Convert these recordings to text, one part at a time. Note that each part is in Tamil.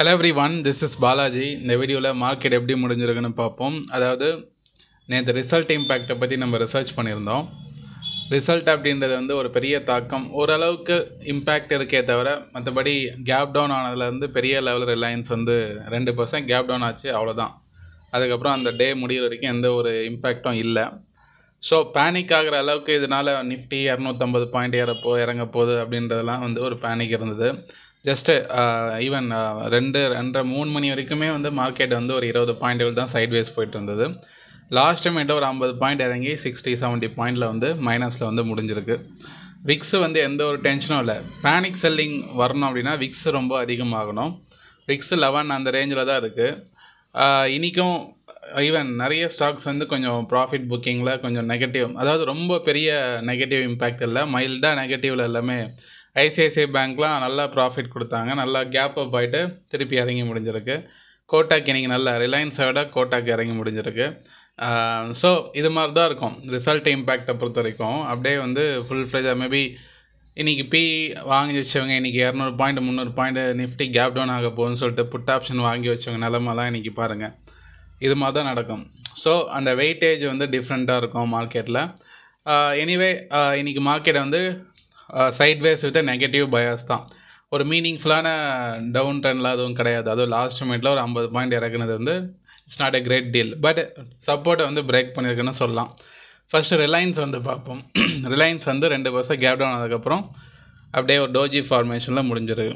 hello everyone this is Balaji இந்த வீடியோவில் மார்க்கெட் எப்படி முடிஞ்சிருக்குன்னு பார்ப்போம் அதாவது நேற்று ரிசல்ட் இம்பேக்டை பற்றி நம்ம ரிசர்ச் பண்ணியிருந்தோம் ரிசல்ட் அப்படின்றது வந்து ஒரு பெரிய தாக்கம் ஓரளவுக்கு இம்பேக்ட் இருக்கே தவிர மற்றபடி கேப் டவுன் ஆனதுலேருந்து பெரிய லெவல் ரிலையன்ஸ் வந்து ரெண்டு பர்சன்ட் கேப் டவுன் ஆச்சு அவ்வளோதான் அதுக்கப்புறம் அந்த டே முடிகிற வரைக்கும் எந்த ஒரு இம்பேக்டும் இல்லை ஸோ பேனிக் ஆகிற அளவுக்கு இதனால் நிஃப்டி இரநூத்தம்பது பாயிண்ட் ஏறப்போ இறங்க போகுது அப்படின்றதெல்லாம் வந்து ஒரு பேனிக் இருந்தது ஜஸ்ட்டு ஈவன் ரெண்டு ரெண்டரை மூணு மணி வரைக்குமே வந்து மார்க்கெட் வந்து ஒரு இருபது பாயிண்ட்கள் தான் சைட்வேஸ் போயிட்டு இருந்தது லாஸ்ட் டைம் ஒரு ஐம்பது பாயிண்ட் இறங்கி சிக்ஸ்டி செவன்ட்டி பாயிண்டில் வந்து மைனஸில் வந்து முடிஞ்சிருக்கு விக்ஸ் வந்து எந்த ஒரு டென்ஷனும் இல்லை பேனிக் செல்லிங் வரணும் அப்படின்னா விக்ஸ் ரொம்ப அதிகமாகணும் விக்ஸ் லெவன் அந்த ரேஞ்சில் தான் இருக்குது இன்றைக்கும் ஈவன் நிறைய ஸ்டாக்ஸ் வந்து கொஞ்சம் ப்ராஃபிட் புக்கிங்கில் கொஞ்சம் நெகட்டிவ் அதாவது ரொம்ப பெரிய நெகட்டிவ் இம்பேக்ட் இல்லை மைல்டாக நெகட்டிவில் எல்லாமே ஐசிஐசிஐ பேங்க்லாம் நல்லா ப்ராஃபிட் கொடுத்தாங்க நல்லா கேப் அப் ஆகிட்டு திருப்பி இறங்கி முடிஞ்சிருக்கு கோட்டாக் இன்றைக்கி நல்லா ரிலையன்ஸை விட கோட்டாக் இறங்கி முடிஞ்சிருக்கு ஸோ இது மாதிரி தான் இருக்கும் ரிசல்ட் இம்பேக்டை பொறுத்த வரைக்கும் அப்படியே வந்து ஃபுல் ஃப்ளெஜாக மேபி இன்றைக்கி பி வாங்கி வச்சவங்க இன்றைக்கி இரநூறு பாயிண்ட் முந்நூறு பாயிண்ட் நிஃப்டி கேப் டவுன் ஆக போகுதுன்னு சொல்லிட்டு புட் ஆப்ஷன் வாங்கி வச்சவங்க நிலமெல்லாம் இன்றைக்கி பாருங்கள் இது மாதிரி தான் நடக்கும் ஸோ அந்த வெயிட்டேஜ் வந்து டிஃப்ரெண்ட்டாக இருக்கும் மார்க்கெட்டில் எனிவே இன்றைக்கி மார்க்கெட்டை வந்து சைட்வேஸ் வித் நெகட்டிவ் பயாஸ் தான் ஒரு மீனிங்ஃபுல்லான டவுன் ட்ரெண்டில் அதுவும் கிடையாது அதுவும் லாஸ்ட் மினிட்ல ஒரு ஐம்பது பாயிண்ட் இறக்குனது வந்து it's not a great deal but சப்போர்ட்டை வந்து பிரேக் பண்ணியிருக்குன்னு சொல்லலாம் ஃபஸ்ட்டு ரிலையன்ஸ் வந்து பார்ப்போம் ரிலையன்ஸ் வந்து ரெண்டு பர்சன்ட் கேப் டவுன் ஆனதுக்கப்புறம் அப்படியே ஒரு டோஜி ஃபார்மேஷனில் முடிஞ்சிருக்கு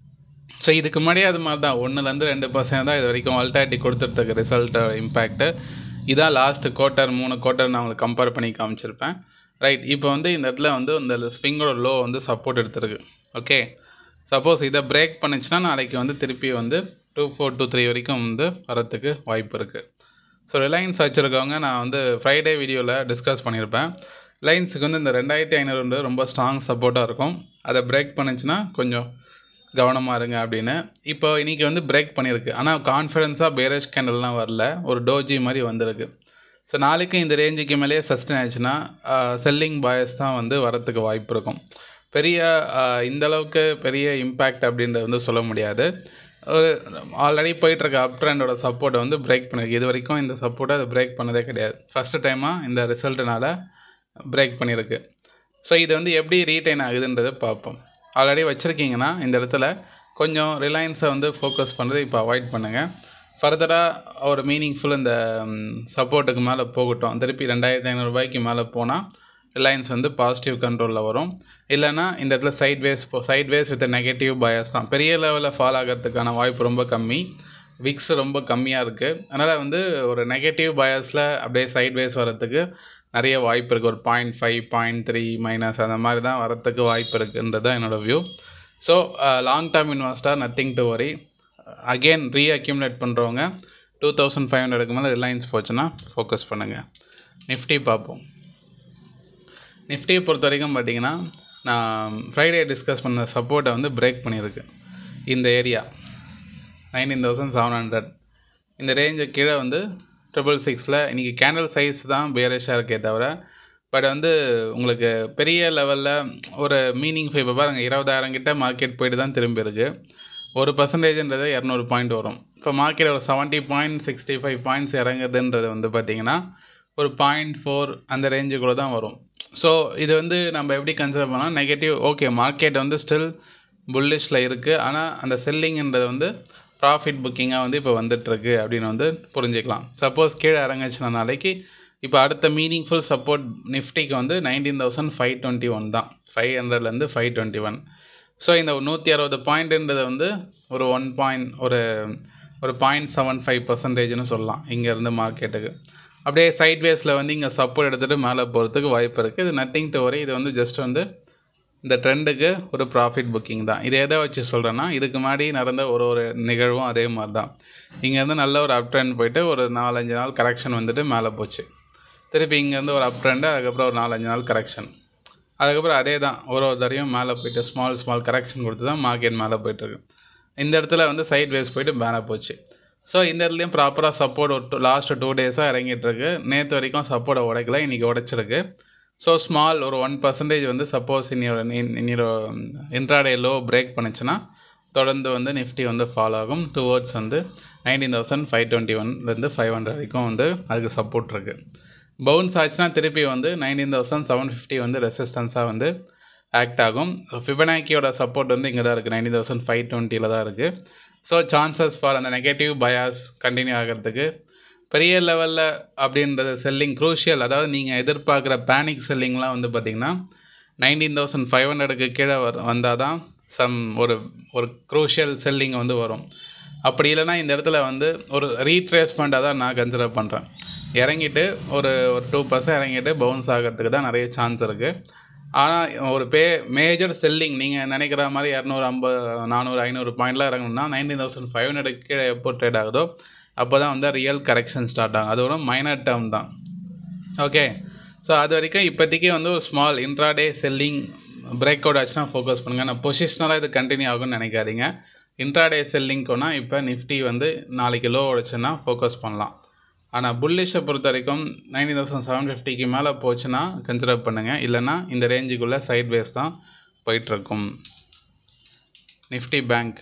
ஸோ இதுக்கு முன்னாடியே அது மாதிரி தான் ஒன்றுலேருந்து ரெண்டு பர்சன்ட் தான் இது வரைக்கும் அல்டாட்டி கொடுத்துட்ருக்கு ரிசல்ட் இம்பேக்ட்டு இதான் லாஸ்ட்டு குவார்ட்டர் மூணு குவார்ட்டர் நான் உங்களுக்கு கம்பேர் பண்ணி காமிச்சிருப்பேன் ரைட் இப்போ வந்து இந்த இடத்துல வந்து இந்த ஸ்விங்கோட லோ வந்து சப்போர்ட் எடுத்திருக்கு ஓகே சப்போஸ் இதை பிரேக் பண்ணிச்சுன்னா நாளைக்கு வந்து திருப்பி வந்து டூ ஃபோர் டூ த்ரீ வரைக்கும் வந்து வரத்துக்கு வாய்ப்பு இருக்குது ஸோ ரிலையன்ஸ் வச்சுருக்கவங்க நான் வந்து ஃப்ரைடே வீடியோவில் டிஸ்கஸ் பண்ணியிருப்பேன் ரிலையன்ஸுக்கு வந்து இந்த ரெண்டாயிரத்தி ஐநூறு ரொம்ப ஸ்ட்ராங் சப்போர்ட்டாக இருக்கும் அதை பிரேக் பண்ணிச்சுன்னா கொஞ்சம் கவனமாக இருங்க அப்படின்னு இப்போ இன்றைக்கி வந்து பிரேக் பண்ணியிருக்கு ஆனால் கான்ஃபிடென்ஸாக பேரேஜ் கேண்டல்லாம் வரல ஒரு டோஜி மாதிரி வந்திருக்கு ஸோ நாளைக்கு இந்த ரேஞ்சுக்கு மேலேயே சஸ்டெயின் ஆச்சுன்னா செல்லிங் பாயஸ் தான் வந்து வரத்துக்கு வாய்ப்பு இருக்கும் பெரிய இந்தளவுக்கு பெரிய இம்பேக்ட் அப்படின்றது வந்து சொல்ல முடியாது ஒரு ஆல்ரெடி போயிட்டுருக்க அப் ட்ரெண்டோட சப்போர்ட்டை வந்து பிரேக் பண்ணியிருக்கு இது வரைக்கும் இந்த சப்போர்ட்டை அது பிரேக் பண்ணதே கிடையாது ஃபஸ்ட்டு டைமாக இந்த ரிசல்ட்டுனால பிரேக் பண்ணியிருக்கு ஸோ இது வந்து எப்படி ரீட்டைன் ஆகுதுன்றதை பார்ப்போம் ஆல்ரெடி வச்சுருக்கீங்கன்னா இந்த இடத்துல கொஞ்சம் ரிலையன்ஸை வந்து ஃபோக்கஸ் பண்ணுறது இப்போ அவாய்ட் பண்ணுங்கள் ஃபர்தராக ஒரு மீனிங்ஃபுல் இந்த சப்போர்ட்டுக்கு மேலே போகட்டும் திருப்பி ரெண்டாயிரத்தி ஐநூறுரூபாய்க்கு மேலே போனால் ரிலையன்ஸ் வந்து பாசிட்டிவ் கண்ட்ரோலில் வரும் இல்லைனா இந்த இடத்துல sideways sideways with negative bias தான் பெரிய லெவலில் ஃபால் ஆகிறதுக்கான வாய்ப்பு ரொம்ப கம்மி விக்ஸ் ரொம்ப கம்மியாக இருக்குது அதனால் வந்து ஒரு நெகட்டிவ் பயஸில் அப்படியே சைட் வேஸ் வரத்துக்கு நிறைய வாய்ப்பு இருக்குது ஒரு point five point three minus அந்த மாதிரி தான் வரத்துக்கு வாய்ப்பு இருக்குன்றது தான் என்னோடய view so long term investor nothing to worry again reaccumulate பண்ணுறவங்க டூ தௌசண்ட் ஃபைவ் ஹண்ட்ரடுக்கு மேலே ரிலையன்ஸ் போச்சுன்னா ஃபோக்கஸ் பண்ணுங்கள் நிஃப்டி பார்ப்போம் நிஃப்டியை பொறுத்த வரைக்கும் பார்த்தீங்கன்னா நான் ஃப்ரைடே டிஸ்கஸ் பண்ண சப்போர்ட்டை வந்து பிரேக் பண்ணியிருக்கு இந்த area nineteen thousand seven hundred இந்த ரேஞ்சு கீழே வந்து ட்ரிபிள் சிக்ஸில் இன்றைக்கி கேண்டல் சைஸ் தான் பேரேஷாக இருக்கே தவிர பட் வந்து உங்களுக்கு பெரிய லெவலில் ஒரு மீனிங் இப்போ பாருங்கள் இருபதாயிரம் கிட்ட மார்க்கெட் போயிட்டு தான் திரும்பி இருக்குது ஒரு பர்சன்டேஜ்ன்றது இரநூறு பாயிண்ட் வரும் இப்போ மார்க்கெட் ஒரு seventy point sixty five points இறங்குதுன்றது வந்து பார்த்திங்கன்னா ஒரு பாயிண்ட் ஃபோர் அந்த ரேஞ்சுக்குள்ளே தான் வரும் ஸோ இது வந்து நம்ம எப்படி கன்சிடர் பண்ணால் நெகட்டிவ் ஓகே மார்க்கெட் வந்து ஸ்டில் புல்லிஷில் இருக்குது ஆனால் அந்த செல்லிங்ன்றது வந்து ப்ராஃபிட் புக்கிங்காக வந்து இப்போ வந்துட்டுருக்கு அப்படின்னு வந்து புரிஞ்சுக்கலாம் சப்போஸ் கீழே இறங்குச்சுன்னா நாளைக்கு இப்போ அடுத்த மீனிங்ஃபுல் சப்போர்ட் நிஃப்டிக்கு வந்து nineteen thousand five twenty one தான் ஃபைவ் ஹண்ட்ரட்லேருந்து ஃபைவ் டுவெண்ட்டி ஒன் ஸோ இந்த நூற்றி அறுபது பாயிண்ட்டுன்றது வந்து ஒரு ஒன் பாயிண்ட் ஒரு ஒரு பாயிண்ட் செவன் ஃபைவ் பர்சன்டேஜ்னு சொல்லலாம் இங்கேருந்து மார்க்கெட்டுக்கு அப்படியே சைட் வேஸில் வந்து இங்கே சப்போர்ட் எடுத்துகிட்டு மேலே போகிறதுக்கு வாய்ப்பு இருக்குது இது நத்திங் டு வரை இது வந்து ஜஸ்ட் வந்து இந்த ட்ரெண்டுக்கு ஒரு ப்ராஃபிட் புக்கிங் தான் இதை எதை வச்சு சொல்கிறேன்னா இதுக்கு முன்னாடி நடந்த ஒரு ஒரு நிகழ்வும் அதே மாதிரி தான் இங்கேருந்து நல்ல ஒரு அப் ட்ரெண்ட் போயிட்டு ஒரு நாலஞ்சு நாள் கரெக்ஷன் வந்துட்டு மேலே போச்சு திருப்பி இங்கேருந்து ஒரு அப் ட்ரெண்டு அதுக்கப்புறம் ஒரு நாலஞ்சு நாள் கரெக்ஷன் அதுக்கப்புறம் அதே தான் ஒரு ஒரு தடையும் மேலே போயிட்டு ஸ்மால் ஸ்மால் கரெக்ஷன் கொடுத்து தான் மார்க்கெட் மேலே போயிட்டுருக்கு இந்த இடத்துல வந்து சைட் வேஸ் போயிட்டு மேலே போச்சு ஸோ இந்த இடத்துலையும் ப்ராப்பராக சப்போர்ட் ஒரு லாஸ்ட் டூ டேஸாக இறங்கிட்டுருக்கு நேற்று வரைக்கும் சப்போர்ட்டை உடைக்கல இன்றைக்கி உடைச்சிருக்கு ஸோ ஸ்மால் ஒரு ஒன் பர்சன்டேஜ் வந்து சப்போஸ் இன்னொரு இன்னொரு இன்ட்ராடே லோ பிரேக் பண்ணுச்சுன்னா தொடர்ந்து வந்து நிஃப்டி வந்து ஃபாலோ ஆகும் டுவோர்ட்ஸ் வந்து நைன்டீன் தௌசண்ட் ஃபைவ் டுவெண்ட்டி ஒன்லேருந்து ஃபைவ் ஹண்ட்ரட் வரைக்கும் வந்து அதுக்கு சப்போர்ட் இருக்குது பவுன்ஸ் ஆச்சுன்னா திருப்பி வந்து நைன்டீன் தௌசண்ட் செவன் ஃபிஃப்டி வந்து ரெசிஸ்டன்ஸாக வந்து ஆக்ட் ஆகும் ஃபிபனாக்கியோட சப்போர்ட் வந்து இங்கே தான் இருக்குது நைன்டீன் தௌசண்ட் ஃபைவ் டுவெண்ட்டியில் தான் இருக்குது ஸோ சான்சஸ் ஃபார் அந்த நெகட்டிவ் பயாஸ் கண்டினியூ ஆகிறதுக்கு பெரிய லெவலில் அப்படின்றது செல்லிங் க்ரூஷியல் அதாவது நீங்கள் எதிர்பார்க்குற பேனிக் செல்லிங்லாம் வந்து பார்த்திங்கன்னா நைன்டீன் தௌசண்ட் ஃபைவ் ஹண்ட்ரடுக்கு கீழே வர வந்தால் தான் சம் ஒரு ஒரு க்ரூஷியல் செல்லிங் வந்து வரும் அப்படி இல்லைன்னா இந்த இடத்துல வந்து ஒரு ரீட்ரேஸ்மெண்ட்டாக தான் நான் கன்சிடர் பண்ணுறேன் இறங்கிட்டு ஒரு ஒரு டூ பர்சன்ட் இறங்கிட்டு பவுன்ஸ் ஆகிறதுக்கு தான் நிறைய சான்ஸ் இருக்குது ஆனால் ஒரு பே மேஜர் செல்லிங் நீங்கள் நினைக்கிற மாதிரி இரநூறு ஐம்பது நானூறு ஐநூறு பாயிண்ட்லாம் இறங்கணும்னா நைன்டீன் தௌசண்ட் ஃபைவ் ஹண்ட்ரட் கீழே எப்போ ட்ரேட் ஆகுதோ அப்போ தான் வந்து ரியல் கரெக்ஷன் ஸ்டார்ட் ஆகும் அது ஒரு மைனர் டேர்ம் தான் ஓகே ஸோ அது வரைக்கும் இப்போதைக்கு வந்து ஒரு small intraday selling break out ஆச்சுன்னா ஃபோக்கஸ் பண்ணுங்கள் நான் பொசிஷனலாக இது கண்டினியூ ஆகும்னு நினைக்காதீங்க இன்ட்ராடே செல்லிங்க்குனா இப்போ நிஃப்டி வந்து நாளைக்கு லோ உடைச்சுன்னா ஃபோக்கஸ் பண்ணலாம் ஆனால் புல்லிஷை பொறுத்த வரைக்கும் நைன்டீன் தௌசண்ட் செவன் ஃபிஃப்டிக்கு மேலே போச்சுன்னா கன்சிடர் பண்ணுங்கள் இல்லைன்னா இந்த ரேஞ்சுக்குள்ளே சைட் வேஸ் தான் போயிட்டுருக்கும் நிஃப்டி பேங்க்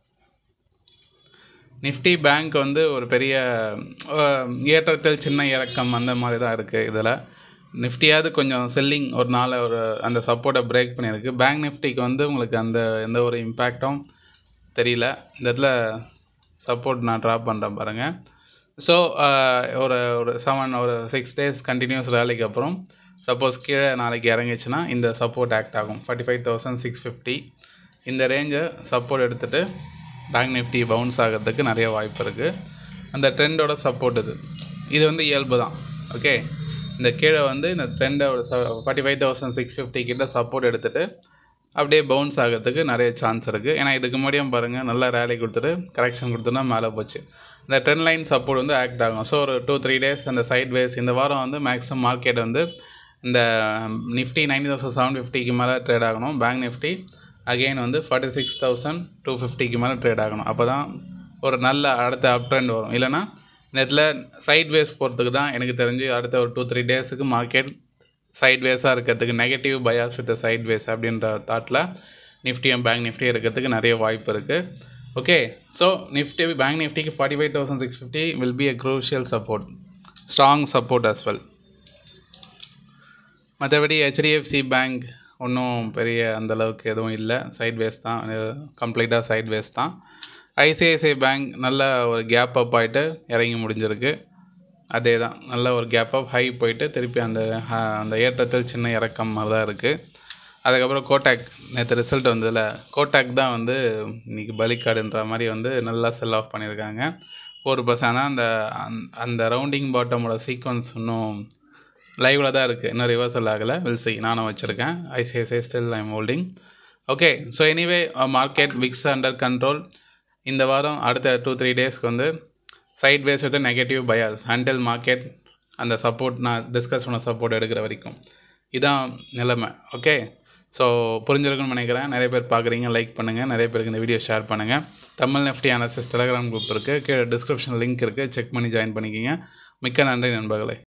நிஃப்டி பேங்க் வந்து ஒரு பெரிய ஏற்றத்தில் சின்ன இறக்கம் அந்த மாதிரி தான் இருக்குது இதில் நிஃப்டியாவது கொஞ்சம் செல்லிங் ஒரு நாள் ஒரு அந்த சப்போர்ட்டை பிரேக் பண்ணியிருக்கு பேங்க் நிஃப்டிக்கு வந்து உங்களுக்கு அந்த எந்த ஒரு இம்பேக்டும் தெரியல இந்த இடத்துல சப்போர்ட் நான் ட்ராப் பண்ணுறேன் பாருங்கள் ஸோ ஒரு ஒரு செவன் ஒரு சிக்ஸ் டேஸ் கண்டினியூஸ் ரேலிக்கு அப்புறம் சப்போஸ் கீழே நாளைக்கு இறங்கிச்சுன்னா இந்த சப்போர்ட் ஆக்ட் ஆகும் forty five thousand six fifty இந்த ரேஞ்சை சப்போர்ட் எடுத்துகிட்டு பேங்க் நிஃப்டி பவுன்ஸ் ஆகிறதுக்கு நிறைய வாய்ப்பு இருக்குது அந்த ட்ரெண்டோட சப்போர்ட் இது இது வந்து இயல்பு தான் ஓகே இந்த கீழே வந்து இந்த ட்ரெண்டோட ச forty five thousand six fifty கிட்ட சப்போர்ட் எடுத்துகிட்டு அப்படியே பவுன்ஸ் ஆகிறதுக்கு நிறைய சான்ஸ் இருக்குது ஏன்னா இதுக்கு முன்னாடியும் பாருங்கள் நல்லா ரேலி கொடுத்துட்டு கரெக்ஷன் கொடுத்துனா மேலே போச்சு இந்த ட்ரெண்ட் லைன் சப்போர்ட் வந்து ஆக்ட் ஆகும் ஸோ ஒரு டூ த்ரீ டேஸ் அந்த சைட் வேஸ் இந்த வாரம் வந்து மேக்ஸிமம் மார்க்கெட் வந்து இந்த நிஃப்டி நைன்டி தௌசண்ட் செவன் ஃபிஃப்டிக்கு மேலே ட்ரேட் ஆகணும் பேங்க் நிஃப்டி அகெயின் வந்து ஃபார்ட்டி சிக்ஸ் தௌசண்ட் டூ ஃபிஃப்டிக்கு மேலே ட்ரேட் ஆகணும் அப்போ தான் ஒரு நல்ல அடுத்த அப் ட்ரெண்ட் வரும் இல்லைனா இந்த இடத்துல சைட் வேஸ் போகிறதுக்கு தான் எனக்கு தெரிஞ்சு அடுத்த ஒரு டூ த்ரீ டேஸுக்கு மார்க்கெட் சைட் வேஸாக இருக்கிறதுக்கு negative bias with sideways அப்படின்ற தாட்டில் நிஃப்டியும் பேங்க் நிஃப்டி இருக்கிறதுக்கு நிறைய வாய்ப்பு இருக்குது ஓகே ஸோ நிஃப்டி பேங்க் நிஃப்டிக்கு forty five thousand six fifty will be a crucial support strong support as well மற்றபடி ஹெச்டிஎஃப்சி பேங்க் ஒன்றும் பெரிய அந்தளவுக்கு எதுவும் இல்லை சைட் வேஸ் தான் கம்ப்ளீட்டாக சைட் வேஸ் தான் ஐசிஐசிஐ பேங்க் நல்ல ஒரு கேப் அப் ஆகிட்டு இறங்கி முடிஞ்சிருக்கு அதே தான் நல்ல ஒரு கேப் அப் ஹை போயிட்டு திருப்பி அந்த அந்த ஏற்றத்தில் சின்ன இறக்கம் மாதிரி தான் இருக்குது அதுக்கப்புறம் கோட்டாக் நேற்று ரிசல்ட் வந்ததில் கோட்டாக் தான் வந்து இன்றைக்கி பலிக்காடுன்ற மாதிரி வந்து நல்லா செல் ஆஃப் பண்ணியிருக்காங்க ஃபோர் பர்சன்ட் ஆனால் அந்த அந்த ரவுண்டிங் பாட்டமோட சீக்வன்ஸ் இன்னும் லைவில் தான் இருக்குது இன்னும் ரிவர்சல் ஆகலை வில் சி நானும் வச்சுருக்கேன் ICICI still I'm holding okay so anyway market VIX under control இந்த வாரம் அடுத்த டூ த்ரீ டேஸ்க்கு வந்து sideways with negative bias handle market அந்த சப்போர்ட் நான் டிஸ்கஸ் பண்ண சப்போர்ட் எடுக்கிற வரைக்கும் இதான் நிலைமை ஓகே ஸோ புரிஞ்சிருக்குன்னு நினைக்கிறேன் நிறைய பேர் பார்க்குறீங்க லைக் பண்ணுங்கள் நிறைய பேருக்கு இந்த வீடியோ ஷேர் பண்ணுங்கள் Tamil Nifty analysis Telegram group இருக்குது கீழே டிஸ்கிரிப்ஷன் லிங்க் இருக்குது செக் பண்ணி ஜாயின் பண்ணிக்கிங்க மிக்க நன்றி நண்பர்களே